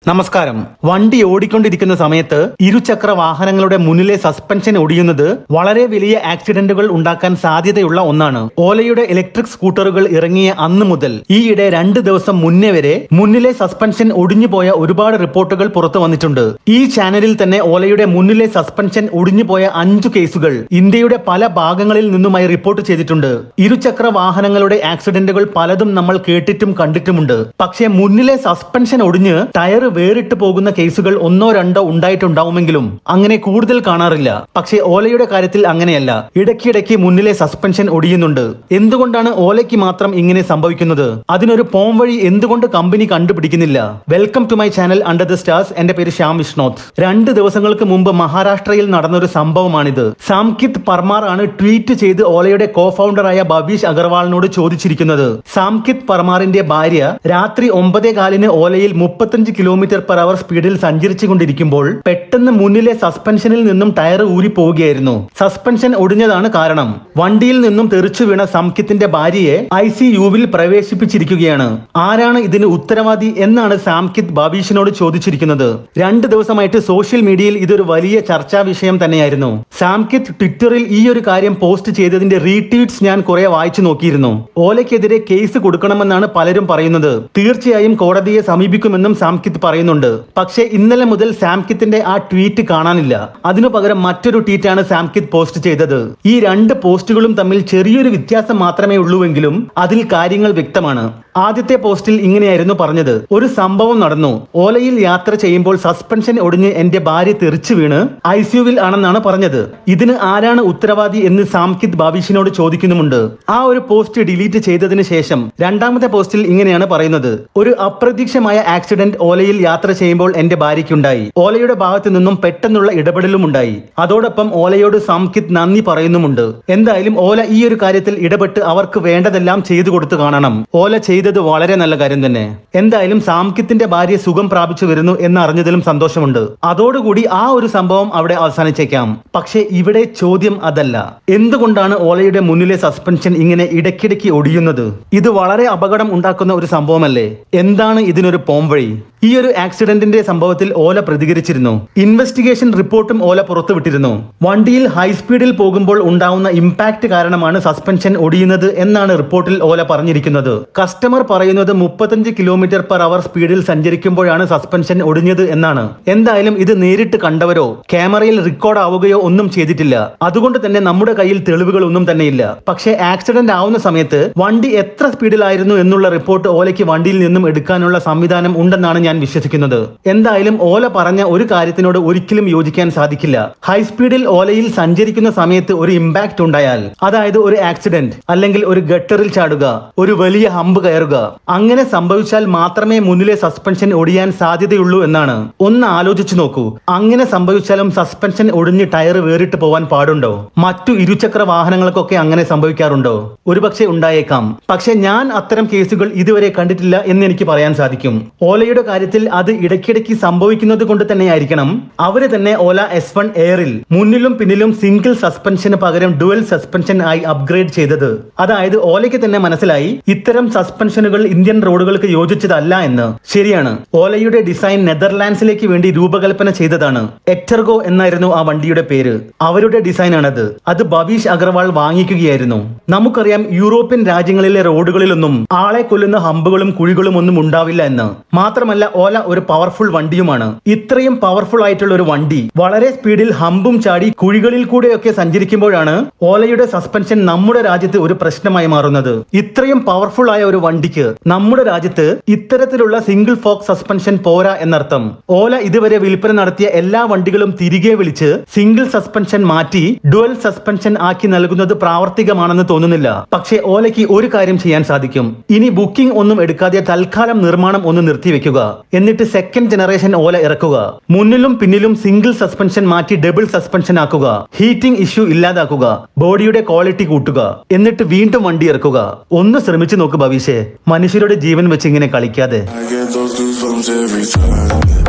നമസ്കാരം വണ്ടി ഓടിക്കൊണ്ടിരിക്കുന്ന സമയത്ത് ഇരുചക്ര വാഹനങ്ങളുടെ മുന്നിലെ സസ്പെൻഷൻ ഒടിയുന്നത് വളരെ വലിയ ആക്സിഡന്റുകൾ ഉണ്ടാക്കാൻ സാധ്യതയുള്ള ഒന്നാണ് ഓലയുടെ ഇലക്ട്രിക് സ്കൂട്ടറുകൾ ഇറങ്ങിയ അന്ന് മുതൽ ഈയിടെ രണ്ട് ദിവസം മുന്നേ വരെ മുന്നിലെ സസ്പെൻഷൻ ഒടിഞ്ഞുപോയ ഒരുപാട് റിപ്പോർട്ടുകൾ പുറത്തു വന്നിട്ടുണ്ട് ഈ ചാനലിൽ തന്നെ ഓലയുടെ മുന്നിലെ സസ്പെൻഷൻ ഒടിഞ്ഞുപോയ അഞ്ചു കേസുകൾ ഇന്ത്യയുടെ പല ഭാഗങ്ങളിൽ നിന്നുമായി റിപ്പോർട്ട് ചെയ്തിട്ടുണ്ട് ഇരുചക്ര വാഹനങ്ങളുടെ ആക്സിഡന്റുകൾ പലതും നമ്മൾ കേട്ടിട്ടും കണ്ടിട്ടുമുണ്ട് പക്ഷേ മുന്നിലെ സസ്പെൻഷൻ ഒടിഞ്ഞ് ടയർ വേറിട്ട് പോകുന്ന കേസുകൾ ഒന്നോ രണ്ടോ ഉണ്ടായിട്ടുണ്ടാവുമെങ്കിലും അങ്ങനെ കൂടുതൽ കാണാറില്ല പക്ഷേ ഓലയുടെ കാര്യത്തിൽ അങ്ങനെയല്ല ഇടയ്ക്കിടയ്ക്ക് മുന്നിലെ സസ്പെൻഷൻ ഒടിയുന്നുണ്ട് എന്തുകൊണ്ടാണ് ഓലയ്ക്ക് മാത്രം ഇങ്ങനെ സംഭവിക്കുന്നത് അതിനൊരു പോം വഴി എന്തുകൊണ്ട് കമ്പനി കണ്ടുപിടിക്കുന്നില്ല welcome to my channel under the stars എന്റെ പേര് ശ്യാം വിഷ്ണോത്ത് രണ്ട് ദിവസങ്ങൾക്ക് മുമ്പ് മഹാരാഷ്ട്രയിൽ നടന്നൊരു സംഭവമാണിത് സാംകിത് പർമാർ ആണ് ട്വീറ്റ് ചെയ്ത് ഓലയുടെ കോ ഫൗണ്ടറായ ഭവീഷ് അഗർവാളിനോട് ചോദിച്ചിരിക്കുന്നത് സാംകിത് പർമാറിന്റെ ഭാര്യ രാത്രി ഒമ്പതേ കാലിന് ഓലയിൽ മുപ്പത്തഞ്ച് കിലോമീറ്റർ പെർ അവർ സ്പീഡിൽ സഞ്ചരിച്ചു കൊണ്ടിരിക്കുമ്പോൾ പെട്ടെന്ന് മുന്നിലെ സസ്പെൻഷനിൽ നിന്നും ടയർ ഊരി പോവുകയായിരുന്നു സസ്പെൻഷൻ ഒടിഞ്ഞതാണ് കാരണം വണ്ടിയിൽ നിന്നും തെറിച്ചു വീണ സംകിത്തിന്റെ ഭാര്യയെ ഐ സി യുവിൽ പ്രവേശിപ്പിച്ചിരിക്കുകയാണ് ആരാണ് ഇതിന് ഉത്തരവാദി എന്നാണ് സാംകിത് ബാബീഷിനോട് ചോദിച്ചിരിക്കുന്നത് രണ്ട് ദിവസമായിട്ട് സോഷ്യൽ മീഡിയയിൽ ഇതൊരു വലിയ ചർച്ചാ വിഷയം തന്നെയായിരുന്നു സാംകിത് ട്വിറ്ററിൽ ഈ ഒരു കാര്യം പോസ്റ്റ് ചെയ്തതിന്റെ റീട്വീറ്റ്സ് ഞാൻ കുറെ വായിച്ചു നോക്കിയിരുന്നു ഓലയ്ക്കെതിരെ കേസ് കൊടുക്കണമെന്നാണ് പലരും പറയുന്നത് തീർച്ചയായും കോടതിയെ സമീപിക്കുമെന്നും സാംകിത് പറയുന്നുണ്ട് പക്ഷേ ഇന്നലെ മുതൽ സാംകിത്തിന്റെ ആ ട്വീറ്റ് കാണാനില്ല അതിനു പകരം മറ്റൊരു ട്വീറ്റാണ് സാംകിത് പോസ്റ്റ് ചെയ്തത് ഈ രണ്ട് പോസ്റ്റുകളും തമ്മിൽ ചെറിയൊരു വ്യത്യാസം മാത്രമേ ഉള്ളൂവെങ്കിലും അതിൽ കാര്യങ്ങൾ വ്യക്തമാണ് ആദ്യത്തെ പോസ്റ്റിൽ ഇങ്ങനെയായിരുന്നു പറഞ്ഞത് ഒരു സംഭവം നടന്നു ഓലയിൽ യാത്ര ചെയ്യുമ്പോൾ സസ്പെൻഷൻ ഒടിഞ്ഞ് എന്റെ ഭാര്യ തെറിച്ചു വീണ് ഐ സിയുവിൽ ആണെന്നാണ് പറഞ്ഞത് ഇതിന് ആരാണ് ഉത്തരവാദി എന്ന് സാംകിത് ബാബീഷിനോട് ചോദിക്കുന്നുമുണ്ട് ആ ഒരു പോസ്റ്റ് ഡിലീറ്റ് ചെയ്തതിന് ശേഷം രണ്ടാമത്തെ പോസ്റ്റിൽ ഇങ്ങനെയാണ് പറയുന്നത് ഒരു അപ്രതീക്ഷമായ ആക്സിഡന്റ് ഓലയിൽ യാത്ര ചെയ്യുമ്പോൾ എന്റെ ഭാര്യയ്ക്കുണ്ടായി ഓലയുടെ ഭാഗത്തു നിന്നും പെട്ടെന്നുള്ള ഇടപെടലും ഉണ്ടായി അതോടൊപ്പം ഓലയോട് സാംകിത് നന്ദി പറയുന്നുമുണ്ട് എന്തായാലും ഓല ഈ ഒരു കാര്യത്തിൽ ഇടപെട്ട് അവർക്ക് വേണ്ടതെല്ലാം ചെയ്തു കൊടുത്തു കാണണം ഓല ചെയ്തത് വളരെ നല്ല കാര്യം തന്നെ എന്തായാലും സാംകിത്തിന്റെ ഭാര്യ സുഖം പ്രാപിച്ചു വരുന്നു എന്ന് അറിഞ്ഞതിലും സന്തോഷമുണ്ട് അതോടുകൂടി ആ ഒരു സംഭവം അവിടെ അവസാനിച്ചേക്കാം പക്ഷേ ഇവിടെ ചോദ്യം അതല്ല എന്തുകൊണ്ടാണ് ഓലയുടെ മുന്നിലെ സസ്പെൻഷൻ ഇങ്ങനെ ഇടയ്ക്കിടയ്ക്ക് ഒടിയുന്നത് ഇത് വളരെ അപകടം ഉണ്ടാക്കുന്ന ഒരു സംഭവമല്ലേ എന്താണ് ഇതിനൊരു പോംവഴി ഈ ഒരു ആക്സിഡന്റിന്റെ സംഭവത്തിൽ ഓല പ്രതികരിച്ചിരുന്നു ഇൻവെസ്റ്റിഗേഷൻ റിപ്പോർട്ടും ഓല പുറത്തുവിട്ടിരുന്നു വണ്ടിയിൽ ഹൈസ്പീഡിൽ പോകുമ്പോൾ ഉണ്ടാവുന്ന ഇമ്പാക്ട് കാരണമാണ് സസ്പെൻഷൻ ഒടിയുന്നത് എന്നാണ് റിപ്പോർട്ടിൽ ഓല പറഞ്ഞിരിക്കുന്നത് കസ്റ്റമർ പറയുന്നത് മുപ്പത്തഞ്ച് കിലോമീറ്റർ പെർ അവർ സ്പീഡിൽ സഞ്ചരിക്കുമ്പോഴാണ് സസ്പെൻഷൻ ഒടിഞ്ഞത് എന്നാണ് എന്തായാലും ഇത് നേരിട്ട് കണ്ടവരോ ക്യാമറയിൽ റെക്കോർഡ് ആവുകയോ ഒന്നും ചെയ്തിട്ടില്ല അതുകൊണ്ട് തന്നെ നമ്മുടെ കയ്യിൽ തെളിവുകൾ ഒന്നും തന്നെയില്ല പക്ഷേ ആക്സിഡന്റ് ആവുന്ന സമയത്ത് വണ്ടി എത്ര സ്പീഡിലായിരുന്നു എന്നുള്ള റിപ്പോർട്ട് ഓലയ്ക്ക് വണ്ടിയിൽ നിന്നും എടുക്കാനുള്ള സംവിധാനം ഉണ്ടെന്നാണ് ഞാൻ വിശ്വസിക്കുന്നത് എന്തായാലും ഓല പറഞ്ഞ ഒരു കാര്യത്തിനോട് ഒരിക്കലും യോജിക്കാൻ സാധിക്കില്ല ഹൈസ്പീഡിൽ ഓലയിൽ സഞ്ചരിക്കുന്ന സമയത്ത് ഒരു ഇമ്പാക്ട് ഉണ്ടായാൽ അതായത് ഒരു ആക്സിഡന്റ് അല്ലെങ്കിൽ ഒരു ഗട്ടറിൽ ചാടുക ഒരു വലിയ ഹമ്പ് കയറുക അങ്ങനെ സംഭവിച്ചാൽ മാത്രമേ മുന്നിലെ സസ്പെൻഷൻ ഒടിയാൻ സാധ്യതയുള്ളൂ എന്നാണ് ഒന്ന് ആലോചിച്ചു നോക്കൂ അങ്ങനെ സംഭവിച്ചാലും സസ്പെൻഷൻ ഒടിഞ്ഞ് ടയർ വേറിട്ട് പോവാൻ പാടുണ്ടോ മറ്റു ഇരുചക്ര വാഹനങ്ങൾക്കൊക്കെ അങ്ങനെ സംഭവിക്കാറുണ്ടോ ഒരുപക്ഷെ ഉണ്ടായേക്കാം പക്ഷെ ഞാൻ അത്തരം കേസുകൾ ഇതുവരെ കണ്ടിട്ടില്ല എന്ന് എനിക്ക് പറയാൻ സാധിക്കും ഓലയുടെ കാര്യത്തിൽ അത് ഇടയ്ക്കിടയ്ക്ക് സംഭവിക്കുന്നത് കൊണ്ട് തന്നെയായിരിക്കണം അവര് തന്നെ ഓല എസ് വൺ എയറിൽ മുന്നിലും പിന്നിലും സിംഗിൾ സസ്പെൻഷന് പകരം ഡുവൽ സസ്പെൻഷൻ ആയി അപ്ഗ്രേഡ് ചെയ്തത് അതായത് ഓലയ്ക്ക് തന്നെ മനസ്സിലായി ഇത്തരം സസ്പെൻഷനുകൾ ഇന്ത്യൻ റോഡുകൾക്ക് യോജിച്ചതല്ല എന്ന് ശരിയാണ് ഓലയുടെ ഡിസൈൻ നെതർലാൻഡ്സിലേക്ക് വേണ്ടി രൂപകൽപ്പന ചെയ്തതാണ് എക്ടർഗോ എന്നായിരുന്നു ആ വണ്ടിയുടെ പേര് അവരുടെ ഡിസൈൻ ആണത് അത് ഭവീഷ് അഗർവാൾ വാങ്ങിക്കുകയായിരുന്നു നമുക്കറിയാം യൂറോപ്യൻ രാജ്യങ്ങളിലെ റോഡുകളിലൊന്നും ആളെ കൊല്ലുന്ന ഹമ്പുകളും കുഴികളും ഒന്നും ഉണ്ടാവില്ല എന്ന് മാത്രമല്ല ഓല ഒരു പവർഫുൾ വണ്ടിയുമാണ് ഇത്രയും പവർഫുൾ ആയിട്ടുള്ള ഒരു വണ്ടി വളരെ സ്പീഡിൽ ഹമ്പും ചാടി കുഴികളിൽ കൂടെയൊക്കെ സഞ്ചരിക്കുമ്പോഴാണ് ഓലയുടെ സസ്പെൻഷൻ നമ്മുടെ രാജ്യത്ത് ഒരു പ്രശ്നമായി മാറുന്നത് ഇത്രയും പവർഫുൾ ആയ ഒരു വണ്ടിക്ക് നമ്മുടെ രാജ്യത്ത് ഇത്തരത്തിലുള്ള സിംഗിൾ ഫോക്ക് സസ്പെൻഷൻ പോരാ എന്നർത്ഥം ഓല ഇതുവരെ വിൽപ്പന നടത്തിയ എല്ലാ വണ്ടികളും തിരികെ വിളിച്ച് സിംഗിൾ സസ്പെൻഷൻ മാറ്റി ഡുവൽ സസ്പെൻഷൻ ആക്കി നൽകുന്നത് പ്രാവർത്തികമാണെന്ന് തോന്നുന്നില്ല പക്ഷേ ഓലയ്ക്ക് ഒരു കാര്യം ചെയ്യാൻ സാധിക്കും ഇനി ബുക്കിംഗ് ഒന്നും എടുക്കാതെ തൽക്കാലം നിർമ്മാണം ഒന്ന് നിർത്തിവെക്കുക എന്നിട്ട് സെക്കൻഡ് ജനറേഷൻ ഓല ഇറക്കുക മുന്നിലും പിന്നിലും സിംഗിൾ സസ്പെൻഷൻ മാറ്റി ഡബിൾ സസ്പെൻഷൻ ആക്കുക ഹീറ്റിംഗ് ഇഷ്യൂ ഇല്ലാതാക്കുക ബോഡിയുടെ ക്വാളിറ്റി കൂട്ടുക എന്നിട്ട് വീണ്ടും വണ്ടി ഇറക്കുക ഒന്ന് ശ്രമിച്ചു നോക്ക് ഭവിഷ്യ മനുഷ്യരുടെ ജീവൻ വെച്ച് ഇങ്ങനെ കളിക്കാതെ I get those goosebumps every time